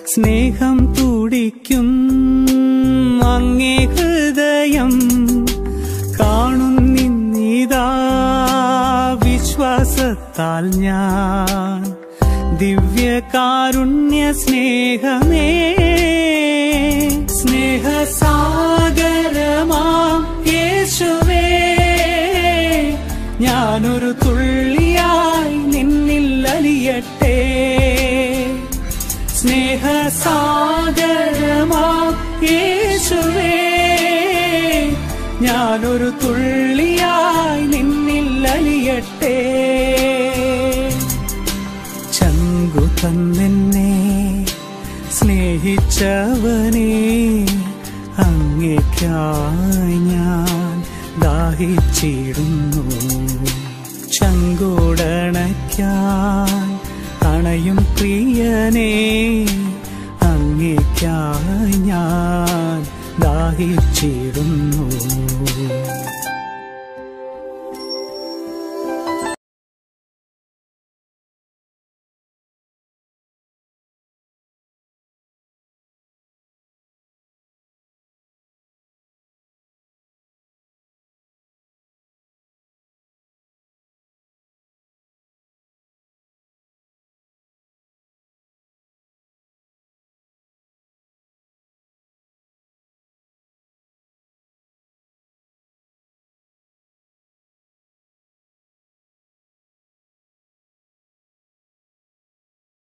സ്നേഹം തുടിക്കും അങ്ങേ ഹൃദയം കാണുന്നിന്നിതാ വിശ്വാസത്താൽ ഞാൻ ദിവ്യകാരുണ്യ സ്നേഹമേ സ്നേഹസാഗരമാം യേശുവേ ഞാനൊരു തുള്ളിയായി നിന്നിൽ അലിയട്ടെ സ്നേഹസാഗരമാം യേശുവേ ഞാനൊരു തുള്ളിയായി നിന്നിൽ അലിയട്ടെ ചങ്കു തന്നെന്നെ സ്നേഹിച്ചവനെ അങ്ങേക്കായി ഞാൻ ദാഹിച്ചിടുന്നു ചങ്കോടണയ്ക്കാൻ അണയും പ്രിയനേ